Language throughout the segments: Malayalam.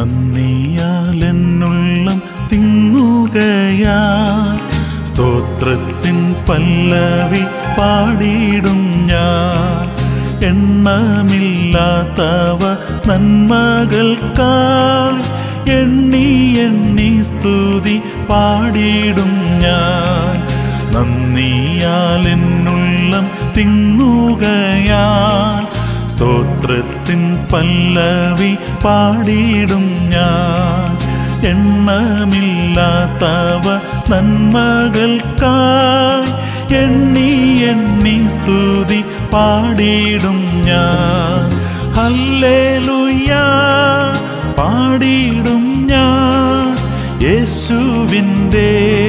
നന്ദിയാൽ എന്നുള്ളം തിങ്ങുകയാ സ്തോത്രത്തിൻ പല്ലവി പാടിയിടും ഞാൻ എണ്ണമില്ലാത്തവ നന്മകൾക്കായി എണ്ണി എണ്ണി സ്തുതി പാടിയിടും ഞാൻ നന്ദിയാൽ എന്നുള്ളം തിങ്ങുകയാൽ സ്തോത്രത്തിൻ പല്ലവി പാടിയിടും ഞാൻ എണ്ണമില്ലാത്തവ നന്മകൾക്കായി എണ്ണി എണ്ണി സ്തുതി പാടിയിടും ഞാൻ ഹല്ലേലൂയാ പാടിയിടും ഞാൻ യേശുവിൻ്റെ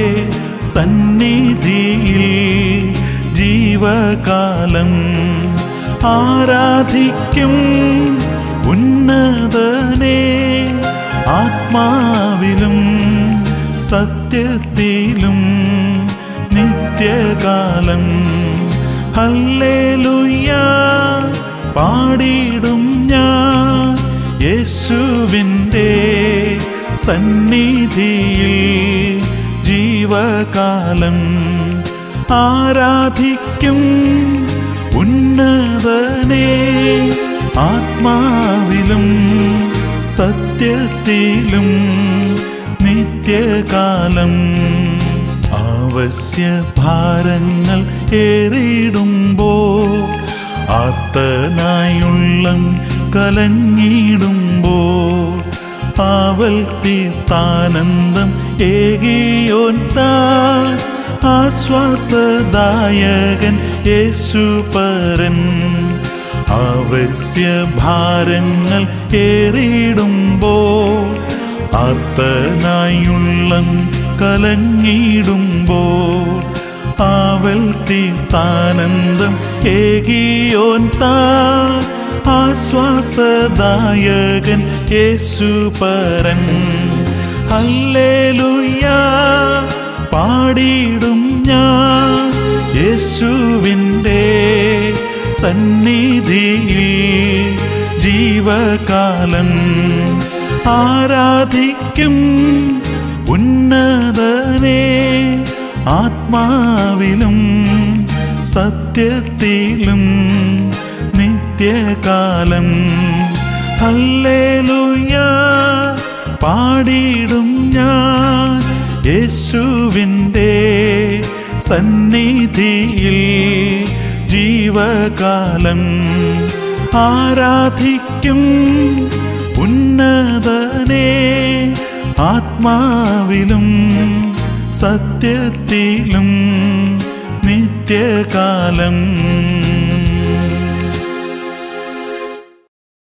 സന്നിധിയിൽ ജീവകാലം ആരാധിക്കും ഉന്നതനെ ആത്മാവിലും സത്യത്തിലും നിത്യകാലം ഹല്ലേലൂയാ പാടിയിടും ഞാൻ യേശുവിൻ്റെ സന്നിധിയിൽ ജീവകാലം ആരാധിക്കും ഉന്നതനെ ആത്മാവിലും സത്യത്തിലും നിത്യകാലം ആവശ്യ ഭാരങ്ങൾ ഏറിടുമ്പോൾ ആർത്തനായുള്ളം കലങ്ങിടുമ്പോൾ ആവൽ തീർത്താനന്ദം ഏകിയോൻ താൻ ആശ്വാസദായകൻ യേശുപരൻ ആവശ്യ ഭാരങ്ങൾ ഏറിടുമ്പോൾ ആർത്തനായുള്ളം കലങ്ങിടുമ്പോൾ ആവൽ തീർത്താനന്ദം ഏകിയോൻ താൻ ആശ്വാസദായകൻ യേശുപരൻ ഹല്ലേലൂയാ പാടിയിടും ഞാൻ യേശുവിൻ്റെ സന്നിധിയിൽ ജീവകാലം ആരാധിക്കും ഉന്നതനെ ആത്മാവിലും സത്യത്തിലും നിത്യകാലം ഹല്ലേലൂയാ പാടിയിടും ഞാൻ യേശുവിൻ്റെ സന്നിധിയിൽ ജീവകാലം ആരാധിക്കും ഉന്നതനെ ആത്മാവിലും സത്യത്തിലും നിത്യകാലം